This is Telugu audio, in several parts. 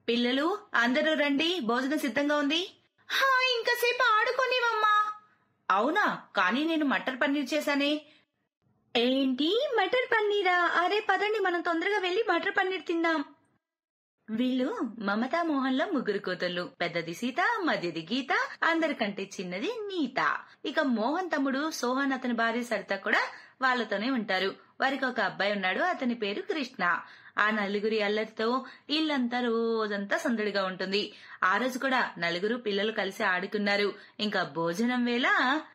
పిల్లలు అందరూ రండి భోజనం సిద్ధంగా ఉంది హా ఇంకాసేపు ఆడుకోనివమ్మా అవునా కానీ నేను మటర్ పన్నీర్ చేశానే ఏంటి మటర్ పన్నీరా అరే పదండి మనం తొందరగా వెళ్లి మటర్ పన్నీర్ తిందాం వీళ్ళు మమతా మోహన్ల ముగ్గురు కూతుళ్ళు పెద్దది సీత మధ్యది గీత అందరికంటే చిన్నది నీత ఇక మోహన్ తమ్ముడు సోహన్ అతని భార్య సరిత కూడా వాళ్ళతోనే ఉంటారు వారికి ఒక అబ్బాయి ఉన్నాడు అతని పేరు కృష్ణ ఆ నలుగురి అల్లరితో ఇల్లంతా రోజంతా సందడిగా ఉంటుంది ఆ రోజు కూడా నలుగురు పిల్లలు కలిసి ఆడుకున్నారు ఇంకా భోజనం వేళ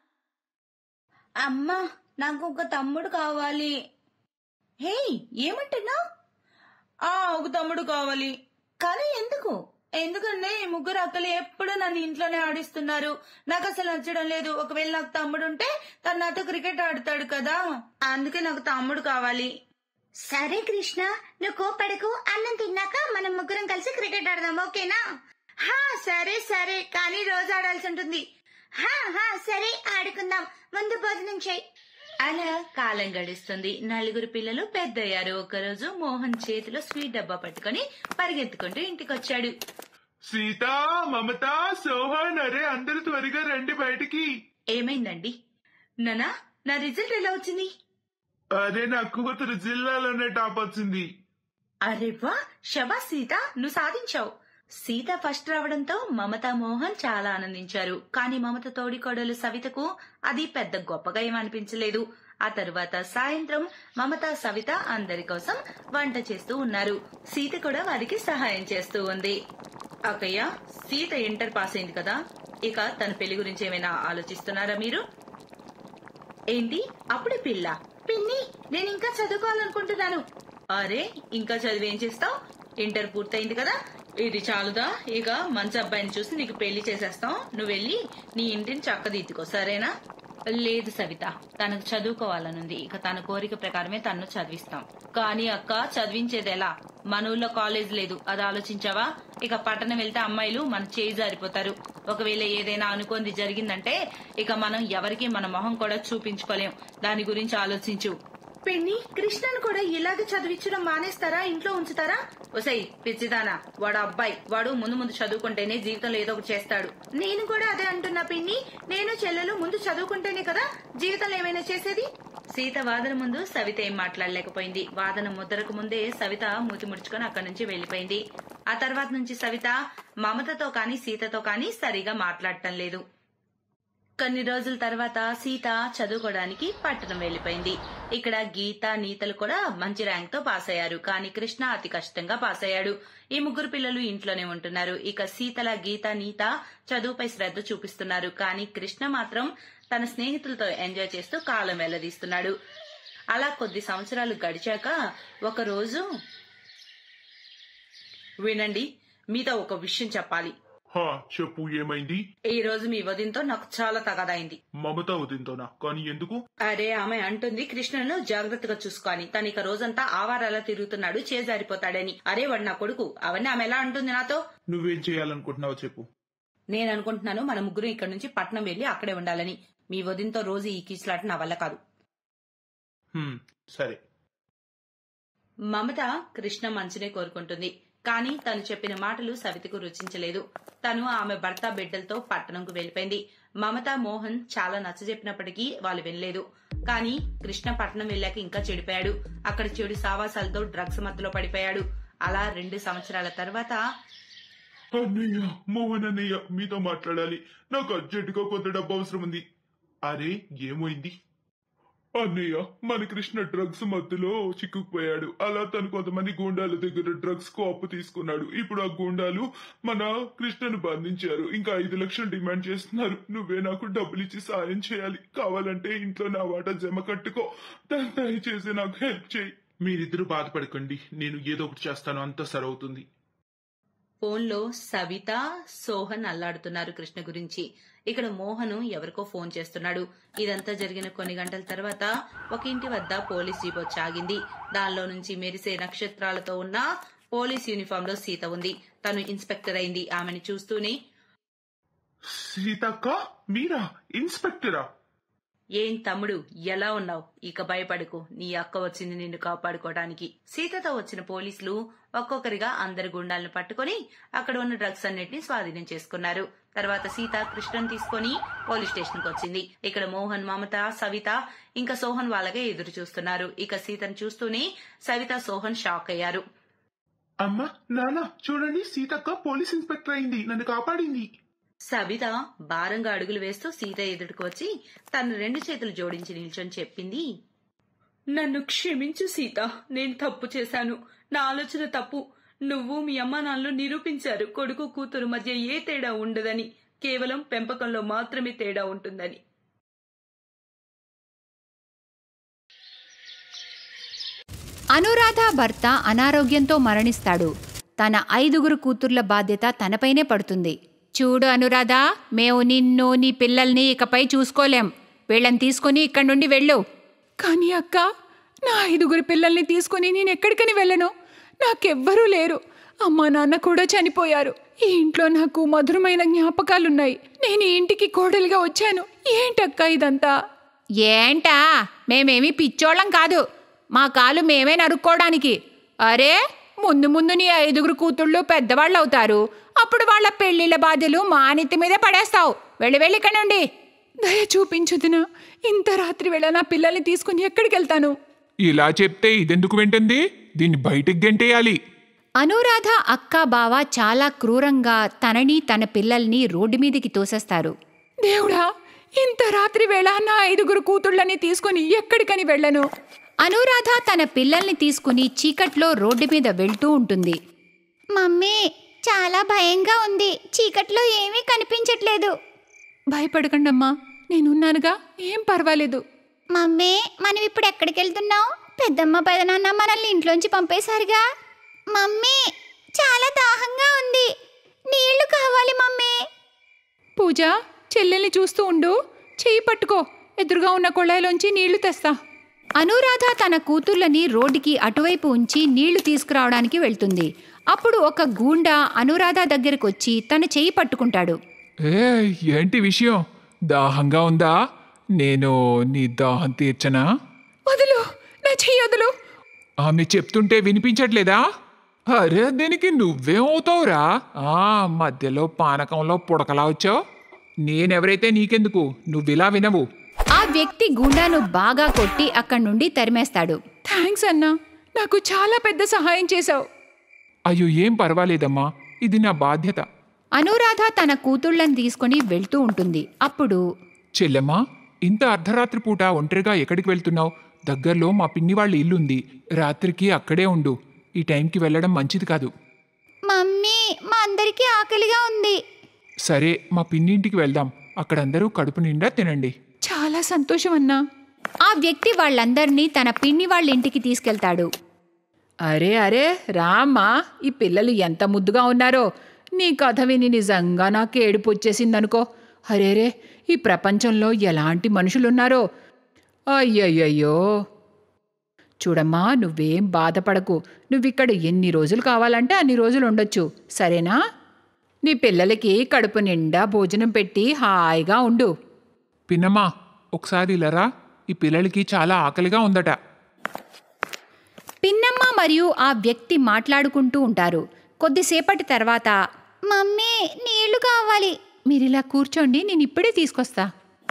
అమ్మా నాకు ఒక తమ్ముడు కావాలి హే ఏమంటున్నావు ఆ ఒక తమ్ముడు కావాలి కానీ ఎందుకు ఎందుకంటే ఈ ముగ్గురు అక్కలు ఎప్పుడు నన్ను ఇంట్లోనే ఆడిస్తున్నారు నాకు అసలు నచ్చడం లేదు ఒకవేళ నాకు తమ్ముడు ఉంటే తను నాతో క్రికెట్ ఆడతాడు కదా అందుకే నాకు తమ్ముడు కావాలి సరే కృష్ణ నువ్వు కోపడకు అన్నం తిన్నాక మనం ముగ్గురం కలిసి క్రికెట్ ఆడదాం ఓకేనా హా సరే సరే కానీ రోజు ఆడాల్సి ఉంటుంది హా హా సరే ఆడుకుందాం ముందు భోజనం చేయి అలా కాలం గడుస్తుంది నలుగురు పిల్లలు పెద్దయ్యారు ఒకరోజు మోహన్ చేతిలో స్వీట్ డబ్బా పట్టుకొని పరిగెత్తుకుంటూ ఇంటికొచ్చాడు సీత మమత సోహన్ అరే అందరూ త్వరగా రండి బయటికి ఏమైందండి నానా నా రిజల్ట్ ఎలా వచ్చింది అరే నా కూతురు జిల్లాలోనే టాప్ వచ్చింది అరే వా శబా సీత నువ్వు సాధించావు సీత ఫస్ట్ రావడంతో మమత మోహన్ చాలా ఆనందించారు కానీ మమత తోడికోడలు సవితకు అది పెద్ద గొప్పగా ఏమనిపించలేదు ఆ తరువాత సాయంత్రం మమత సవిత అందరి కోసం వంట చేస్తూ ఉన్నారు సీత కూడా వారికి సహాయం చేస్తూ ఉంది అక్కయ్య సీత ఇంటర్ పాస్ అయింది కదా ఇక తన పెళ్లి గురించి ఏమైనా ఆలోచిస్తున్నారా మీరు ఏంటి అప్పుడే పిల్ల పిన్ని నేను ఇంకా చదువుకోవాలనుకుంటున్నాను అరే ఇంకా చదివి ఏం చేస్తావు ఇంటర్ పూర్తయింది కదా ఇది చాలుదా ఇక మంచి అబ్బాయిని చూసి నీకు పెళ్లి చేసేస్తాం నువ్వు వెళ్ళి నీ ఇంటిని చక్కదిద్దుకో సరేనా లేదు సవిత తనకు చదువుకోవాలనుంది ఇక తన కోరిక ప్రకారమే తన్ను చదివిస్తాం కానీ అక్క చదివించేది ఎలా మన ఊళ్ళో కాలేజ్ లేదు అది ఆలోచించావా ఇక పట్టణం వెళ్తే అమ్మాయిలు మన చేయి జారిపోతారు ఒకవేళ ఏదైనా అనుకోంది జరిగిందంటే ఇక మనం ఎవరికి మన మొహం కూడా చూపించుకోలేం దాని గురించి ఆలోచించు పిన్ని కృష్ణను కూడా ఇలాగే చదివించడం మానేస్తారా ఇంట్లో ఉంచుతారా ఒసై పిచ్చిదానా వాడు అబ్బాయి వాడు ముందు ముందు చదువుకుంటేనే జీవితంలో ఏదో ఒకటి చేస్తాడు నేను కూడా అదే అంటున్నా పిన్ని నేను చెల్లెలు ముందు చదువుకుంటేనే కదా జీవితంలో ఏమైనా చేసేది సీత వాదన ముందు సవిత ఏం మాట్లాడలేకపోయింది వాదన ముద్దరకు ముందే సవిత మూతి ముడుచుకొని అక్కడి నుంచి వెళ్లిపోయింది ఆ తర్వాత నుంచి సవిత మమతతో కాని సీతతో కాని సరిగా మాట్లాడటం లేదు కొన్ని రోజుల తర్వాత సీత చదువుకోవడానికి పట్టణం వెళ్లిపోయింది ఇక్కడ గీత నీతలు కూడా మంచి ర్యాంక్ తో పాస్ అయ్యారు కానీ కృష్ణ అతి కష్టంగా పాస్ అయ్యాడు ఈ ముగ్గురు పిల్లలు ఇంట్లోనే ఉంటున్నారు ఇక సీతల గీత నీత చదువుపై శ్రద్ధ చూపిస్తున్నారు కానీ కృష్ణ మాత్రం తన స్నేహితులతో ఎంజాయ్ చేస్తూ కాలం వెళ్లదీస్తున్నాడు అలా కొద్ది సంవత్సరాలు గడిచాక ఒక రోజు వినండి మీతో ఒక విషయం చెప్పాలి హా చెప్పు ఏమైంది ఈ రోజు మీ వదినతో నాకు చాలా తగదైంది మమత ఉదయంతోనా కానీ ఎందుకు అరే ఆమె అంటుంది కృష్ణను జాగ్రత్తగా చూసుకోని తను ఇక రోజంతా ఆవారాలా తిరుగుతున్నాడు చేజారిపోతాడని అరే వాడు నా కొడుకు అవన్నీ ఆమె ఎలా అంటుంది నాతో నువ్వేం చేయాలనుకుంటున్నావో చెప్పు నేను అనుకుంటున్నాను మన ముగ్గురు ఇక్కడ నుంచి పట్నం వెళ్లి అక్కడే ఉండాలని మీ వదినతో రోజు ఈ కీచులాట నా వల్ల కాదు హ్మ్, సరే మమత కృష్ణ మంచినే కోరుకుంటుంది కానీ తను చెప్పిన మాటలు సవితకు రుచించలేదు తను ఆమె భర్త బిడ్డలతో పట్టణంకు వెళ్లిపోయింది మమత మోహన్ చాలా నచ్చజెప్పినప్పటికీ వాళ్ళు వినలేదు కానీ కృష్ణ పట్టణం వెళ్ళాక ఇంకా చెడిపోయాడు అక్కడ చెడు సావాసాలతో డ్రగ్స్ మత్తులో పడిపోయాడు అలా రెండు సంవత్సరాల తర్వాత అన్నయ్య మోహన్ అన్నయ్య మీతో మాట్లాడాలి నాకు అర్జెంటుగా కొంత డబ్బు అవసరం ఉంది అరే ఏమైంది అన్నయ్య మన కృష్ణ డ్రగ్స్ మధ్యలో చిక్కుకుపోయాడు అలా తను కొంతమంది గూండాల దగ్గర డ్రగ్స్ కు అప్పు తీసుకున్నాడు ఇప్పుడు ఆ గూండాలు మన కృష్ణను బంధించారు ఇంకా ఐదు లక్షలు డిమాండ్ చేస్తున్నారు నువ్వే నాకు డబ్బులు ఇచ్చి సాయం చేయాలి కావాలంటే ఇంట్లో నా వాటా జమ కట్టుకో ద- దయచేసి నాకు హెల్ప్ చేయి మీరిద్దరూ బాధపడకండి నేను ఏదో ఒకటి చేస్తాను అంతా సరవుతుంది ఫోన్లో సవిత సోహన్ అల్లాడుతున్నారు కృష్ణ గురించి ఇక్కడ మోహను ఎవరికో ఫోన్ చేస్తున్నాడు ఇదంతా జరిగిన కొన్ని గంటల తర్వాత ఒక ఇంటి వద్ద పోలీస్ జీప్ వచ్చి ఆగింది దానిలో నుంచి మెరిసే నక్షత్రాలతో ఉన్న పోలీస్ యూనిఫామ్ లో సీత ఉంది తను ఇన్స్పెక్టర్ అయింది ఆమెను చూస్తూనే సీతక్క మీరా ఇన్స్పెక్టరా ఏం తమ్ముడు ఎలా ఉన్నావు ఇక భయపడకు నీ అక్క వచ్చింది నిన్ను కాపాడుకోవడానికి సీతతో వచ్చిన పోలీసులు ఒక్కొక్కరిగా అందరి గుండాలను పట్టుకొని అక్కడ ఉన్న డ్రగ్స్ అన్నిటిని స్వాధీనం చేసుకున్నారు తర్వాత సీత కృష్ణను తీసుకొని పోలీస్ స్టేషన్ కు వచ్చింది ఇక్కడ మోహన్ మమత సవిత ఇంకా సోహన్ వాళ్ళగా ఎదురు చూస్తున్నారు ఇక సీతను చూస్తూనే సవిత సోహన్ షాక్ అయ్యారు అమ్మా నాన్న చూడండి సీతక్క పోలీస్ ఇన్స్పెక్టర్ అయింది నన్ను కాపాడింది సబిత భారంగా అడుగులు వేస్తూ సీత ఎదుటికి వచ్చి తన రెండు చేతులు జోడించి నిల్చొని చెప్పింది నన్ను క్షమించు సీత నేను తప్పు చేశాను నా ఆలోచన తప్పు నువ్వు మీ అమ్మ నాన్నలు నిరూపించారు కొడుకు కూతురు మధ్య ఏ తేడా ఉండదని కేవలం పెంపకంలో మాత్రమే తేడా ఉంటుందని అనురాధ భర్త అనారోగ్యంతో మరణిస్తాడు తన ఐదుగురు కూతుర్ల బాధ్యత తనపైనే పడుతుంది చూడు అనురాధ మేము నిన్ను నీ పిల్లల్ని ఇకపై చూసుకోలేం వీళ్ళని తీసుకుని ఇక్కడి నుండి వెళ్ళు కానీ అక్క నా ఐదుగురు పిల్లల్ని తీసుకుని నేను ఎక్కడికని వెళ్ళను నాకెవ్వరూ లేరు అమ్మా నాన్న కూడా చనిపోయారు ఈ ఇంట్లో నాకు మధురమైన జ్ఞాపకాలున్నాయి నేను ఈ ఇంటికి కోడలిగా వచ్చాను ఏంటక్క ఇదంతా ఏంటా మేమేమి పిచ్చోళ్ళం కాదు మా కాలు మేమే నరుక్కోవడానికి అరే ముందు ముందు నీ ఐదుగురు కూతుళ్ళు పెద్దవాళ్ళు అవుతారు అప్పుడు వాళ్ళ పెళ్లిళ్ళ బాధ్యలు మా నెత్తి మీదే పడేస్తావు వెళ్ళి వెళ్ళి ఇక్కడ నుండి దయ చూపించుదినా ఇంత రాత్రి వేళ నా పిల్లల్ని తీసుకుని ఎక్కడికి వెళ్తాను ఇలా చెప్తే ఇదెందుకు వింటుంది దీన్ని బయటికి గెంటేయాలి అనురాధ అక్క బావ చాలా క్రూరంగా తనని తన పిల్లల్ని రోడ్డు మీదకి తోసేస్తారు దేవుడా ఇంత రాత్రి వేళ నా ఐదుగురు కూతుళ్ళని తీసుకుని ఎక్కడికని వెళ్ళను అనురాధ తన పిల్లల్ని తీసుకుని చీకట్లో రోడ్డు మీద వెళ్తూ ఉంటుంది మమ్మీ చాలా భయంగా ఉంది చీకట్లో ఏమీ కనిపించట్లేదు భయపడకండమ్మా నేనున్నానుగా ఏం పర్వాలేదు మమ్మీ మనం ఇప్పుడు ఎక్కడికి వెళ్తున్నాం పెద్దమ్మ పెదనాన్న మనల్ని ఇంట్లోంచి పంపేశారుగా మమ్మీ చాలా దాహంగా ఉంది నీళ్లు కావాలి మమ్మీ పూజ చెల్లెల్ని చూస్తూ ఉండు చెయ్యి పట్టుకో ఎదురుగా ఉన్న కొళాయిలోంచి నీళ్లు తెస్తా అనురాధ తన కూతుర్లని రోడ్డుకి అటువైపు ఉంచి నీళ్లు తీసుకురావడానికి వెళ్తుంది అప్పుడు ఒక గూండా అనురాధ దగ్గరకొచ్చి తన చెయ్యి పట్టుకుంటాడు ఏ ఏంటి విషయం దాహంగా ఉందా నేను నీ దాహం తీర్చనా వదులు నా చెయ్యి వదులు ఆమె చెప్తుంటే వినిపించట్లేదా అరే దీనికి నువ్వేం అవుతావురా ఆ మధ్యలో పానకంలో పుడకలా వచ్చావు నేనెవరైతే నీకెందుకు నువ్విలా వినవు ఆ వ్యక్తి గూండాను బాగా కొట్టి అక్కడి నుండి తరిమేస్తాడు థ్యాంక్స్ అన్నా నాకు చాలా పెద్ద సహాయం చేశావు అయ్యో ఏం పర్వాలేదమ్మా ఇది నా బాధ్యత అనురాధ తన కూతుళ్ళని తీసుకుని వెళ్తూ ఉంటుంది అప్పుడు చెల్లెమ్మా ఇంత అర్ధరాత్రి పూట ఒంటరిగా ఎక్కడికి వెళ్తున్నావు దగ్గరలో మా పిన్ని వాళ్ళ ఇల్లుంది రాత్రికి అక్కడే ఉండు ఈ టైంకి వెళ్ళడం మంచిది కాదు మమ్మీ మా అందరికీ ఆకలిగా ఉంది సరే మా పిన్ని ఇంటికి వెళ్దాం అక్కడందరూ కడుపు నిండా తినండి చాలా సంతోషం అన్నా ఆ వ్యక్తి వాళ్ళందర్నీ తన పిన్ని వాళ్ళ ఇంటికి తీసుకెళ్తాడు అరే అరే రామ్మా ఈ పిల్లలు ఎంత ముద్దుగా ఉన్నారో నీ కథ విని నిజంగా నాకు ఏడుపు వచ్చేసిందనుకో అరేరే ఈ ప్రపంచంలో ఎలాంటి మనుషులున్నారో అయ్యయ్యయ్యో చూడమ్మా నువ్వేం బాధపడకు నువ్విక్కడ ఎన్ని రోజులు కావాలంటే అన్ని రోజులు ఉండొచ్చు సరేనా నీ పిల్లలకి కడుపు నిండా భోజనం పెట్టి హాయిగా ఉండు పిన్నమ్మా ఒకసారి ఇలారా ఈ పిల్లలకి చాలా ఆకలిగా ఉందట పిన్నమ్మ మరియు ఆ వ్యక్తి మాట్లాడుకుంటూ ఉంటారు కొద్దిసేపటి తర్వాత మమ్మీ నీళ్లు కావాలి మీరిలా కూర్చోండి నేను ఇప్పుడే తీసుకొస్తా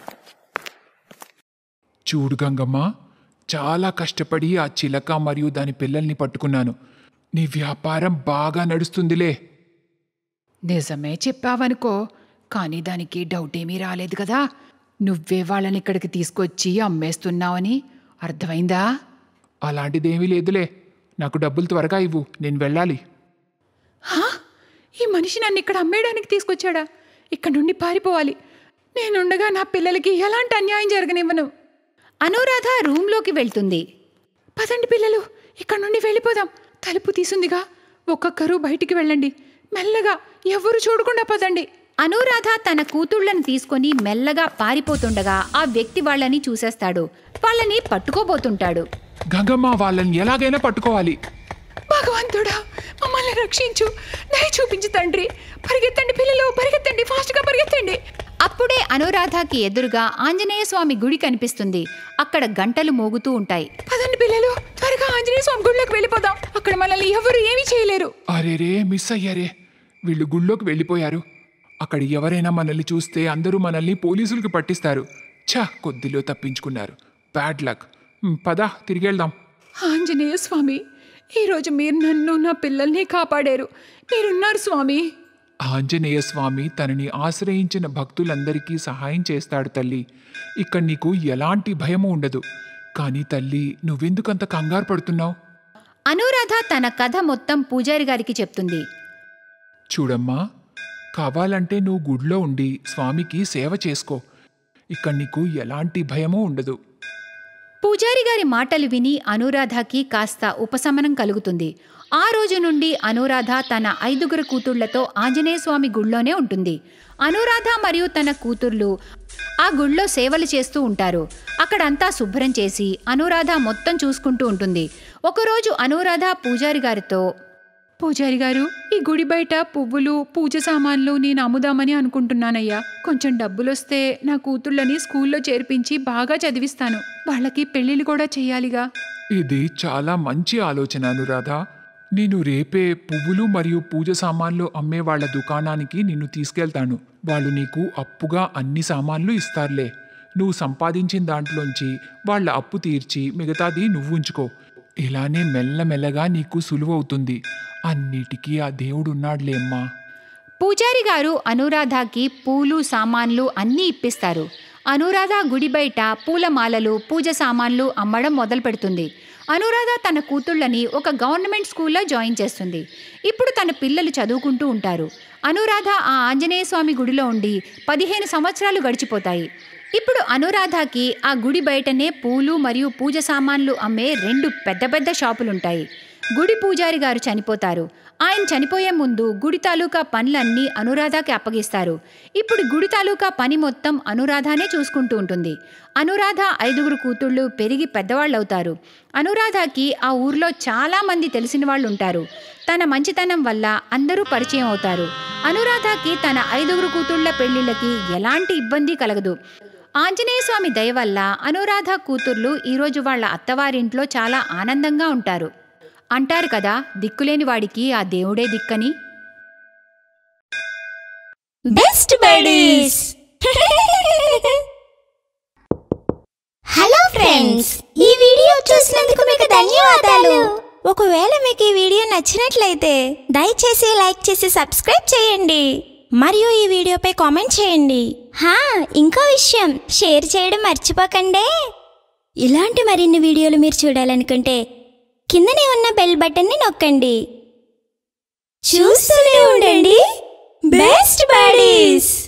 చూడు గంగమ్మ చాలా కష్టపడి ఆ చిలక మరియు దాని పిల్లల్ని పట్టుకున్నాను నీ వ్యాపారం బాగా నడుస్తుందిలే నిజమే చెప్పావనుకో కానీ దానికి డౌట్ ఏమీ రాలేదు కదా నువ్వే వాళ్ళని ఇక్కడికి తీసుకొచ్చి అమ్మేస్తున్నావని అర్థమైందా అలాంటిదేమీ లేదులే నాకు డబ్బులు త్వరగా ఇవ్వు నేను వెళ్ళాలి హా? ఈ మనిషి నన్ను ఇక్కడ అమ్మేయడానికి తీసుకొచ్చాడా ఇక్కడ నుండి పారిపోవాలి నేనుండగా నా పిల్లలకి ఎలాంటి అన్యాయం జరగనివ్వను అనురాధ రూంలోకి వెళ్తుంది పదండి పిల్లలు ఇక్కడ నుండి వెళ్ళిపోదాం తలుపు తీసుందిగా ఒక్కొక్కరు బయటికి వెళ్ళండి మెల్లగా ఎవరు చూడకుండా పదండి అనురాధ తన కూతుళ్ళని తీసుకొని మెల్లగా పారిపోతుండగా ఆ వ్యక్తి వాళ్ళని చూసేస్తాడు వాళ్ళని పట్టుకోబోతుంటాడు గంగమ్మ వాళ్ళని ఎలాగైనా పట్టుకోవాలి భగవంతుడా మమ్మల్ని రక్షించు దయ చూపించు తండ్రి పరిగెత్తండి పిల్లలు పరిగెత్తండి ఫాస్ట్గా పరిగెత్తండి అప్పుడే అనురాధకి ఎదురుగా ఆంజనేయ స్వామి గుడి కనిపిస్తుంది అక్కడ గంటలు మోగుతూ ఉంటాయి పదండి పిల్లలు త్వరగా ఆంజనేయ స్వామి గుడిలోకి వెళ్ళిపోదాం అక్కడ మనల్ని ఎవరు ఏమీ చేయలేరు అరేరే మిస్ అయ్యారే వీళ్ళు గుళ్ళోకి వెళ్ళిపోయారు అక్కడ ఎవరైనా మనల్ని చూస్తే అందరూ మనల్ని పోలీసులకు పట్టిస్తారు ఛా కొద్దిలో తప్పించుకున్నారు బ్యాడ్ లక్ మ్, పద తిరిగి వెళ్దాం ఆంజనేయ స్వామి ఈరోజు మీరు నన్ను నా పిల్లల్ని కాపాడారు మీరున్నారు స్వామి ఆంజనేయ స్వామి తనని ఆశ్రయించిన భక్తులందరికీ సహాయం చేస్తాడు తల్లి ఇక్కడ నీకు ఎలాంటి భయము ఉండదు కానీ తల్లి నువ్వెందుకంత కంగారు పడుతున్నావు అనురాధ తన కథ మొత్తం పూజారి గారికి చెప్తుంది చూడమ్మా కావాలంటే నువ్వు గుడిలో ఉండి స్వామికి సేవ చేసుకో ఇక్కడ నీకు ఎలాంటి భయమూ ఉండదు పూజారి గారి మాటలు విని అనురాధకి కాస్త ఉపశమనం కలుగుతుంది ఆ రోజు నుండి అనురాధ తన ఐదుగురు కూతుళ్లతో ఆంజనేయ స్వామి గుళ్ళోనే ఉంటుంది అనురాధ మరియు తన కూతుర్లు ఆ గుళ్ళో సేవలు చేస్తూ ఉంటారు అక్కడంతా శుభ్రం చేసి అనురాధ మొత్తం చూసుకుంటూ ఉంటుంది ఒకరోజు అనురాధ పూజారి గారితో పూజారి గారు ఈ గుడి బయట పువ్వులు పూజ సామాన్లు నేను అమ్ముదామని అనుకుంటున్నానయ్యా కొంచెం డబ్బులొస్తే నా కూతుళ్ళని స్కూల్లో చేర్పించి బాగా చదివిస్తాను వాళ్ళకి పెళ్ళిళ్ళు కూడా చెయ్యాలిగా ఇది చాలా మంచి ఆలోచన అనురాధ నేను రేపే పువ్వులు మరియు పూజ సామాన్లు అమ్మే వాళ్ళ దుకాణానికి నిన్ను తీసుకెళ్తాను వాళ్ళు నీకు అప్పుగా అన్ని సామాన్లు ఇస్తారులే నువ్వు సంపాదించిన దాంట్లోంచి వాళ్ళ అప్పు తీర్చి మిగతాది నువ్వు ఉంచుకో ఇలానే మెల్లమెల్లగా నీకు సులువవుతుంది అన్నిటికీ ఆ దేవుడు ఉన్నాడులే అమ్మా పూజారి గారు అనురాధకి పూలు సామాన్లు అన్నీ ఇప్పిస్తారు అనురాధ గుడి బయట పూలమాలలు పూజ సామాన్లు అమ్మడం మొదలు పెడుతుంది అనురాధ తన కూతుళ్ళని ఒక గవర్నమెంట్ స్కూల్లో జాయిన్ చేస్తుంది ఇప్పుడు తన పిల్లలు చదువుకుంటూ ఉంటారు అనురాధ ఆ ఆంజనేయ స్వామి గుడిలో ఉండి పదిహేను సంవత్సరాలు గడిచిపోతాయి ఇప్పుడు అనురాధకి ఆ గుడి బయటనే పూలు మరియు పూజ సామాన్లు అమ్మే రెండు పెద్ద పెద్ద షాపులుంటాయి గుడి పూజారి గారు చనిపోతారు ఆయన చనిపోయే ముందు గుడి తాలూకా పనులన్నీ అనురాధకి అప్పగిస్తారు ఇప్పుడు గుడి తాలూకా పని మొత్తం అనురాధనే చూసుకుంటూ ఉంటుంది అనురాధ ఐదుగురు కూతుళ్ళు పెరిగి పెద్దవాళ్ళవుతారు అనురాధకి ఆ ఊర్లో చాలా మంది తెలిసిన వాళ్ళు ఉంటారు తన మంచితనం వల్ల అందరూ పరిచయం అవుతారు అనురాధకి తన ఐదుగురు కూతుళ్ళ పెళ్లిళ్ళకి ఎలాంటి ఇబ్బంది కలగదు ఆంజనేయ స్వామి దయ వల్ల అనురాధ కూతుర్లు ఈరోజు వాళ్ళ అత్తవారింట్లో చాలా ఆనందంగా ఉంటారు అంటారు కదా దిక్కులేని వాడికి ఆ దేవుడే దిక్కని బెస్ట్ బడీస్ హలో ఫ్రెండ్స్ ఈ వీడియో చూసినందుకు మీకు ధన్యవాదాలు ఒకవేళ మీకు ఈ వీడియో నచ్చినట్లయితే దయచేసి లైక్ చేసి సబ్స్క్రైబ్ చేయండి మరియు ఈ వీడియోపై కామెంట్ చేయండి హా ఇంకో విషయం షేర్ చేయడం మర్చిపోకండి ఇలాంటి మరిన్ని వీడియోలు మీరు చూడాలనుకుంటే కిందనే ఉన్న బెల్ బటన్ని నొక్కండి చూస్తూనే ఉండండి బెస్ట్ బడీస్